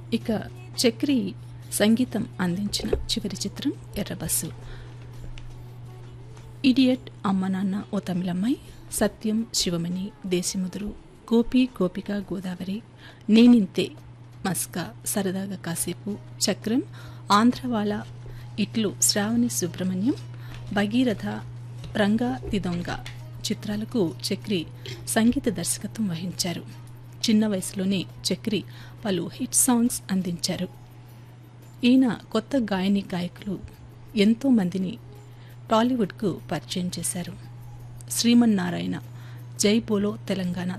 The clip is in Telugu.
ఇక చక్రి సంగీతం అందించిన చివరి చిత్రం ఎర్రబస్సు ఇడియట్ అమ్మ నాన్న ఓ తమిళమ్మాయి సత్యం శివమణి దేశముదురు గోపి గోపిక గోదావరి నేనింతే మస్కా సరదాగా కాసేపు చక్రం ఆంధ్రవాళ ఇట్లు శ్రావణి సుబ్రహ్మణ్యం భగీరథ రంగా దిదొంగ చిత్రాలకు చక్రి సంగీత దర్శకత్వం వహించారు చిన్న వయసులోనే చక్రి పలు హిట్ సాంగ్స్ అందించారు ఈయన కొత్త గాయని గాయకులు ఎంతో మందిని టాలీవుడ్కు పరిచయం చేశారు శ్రీమన్నారాయణ జై బోలో తెలంగాణ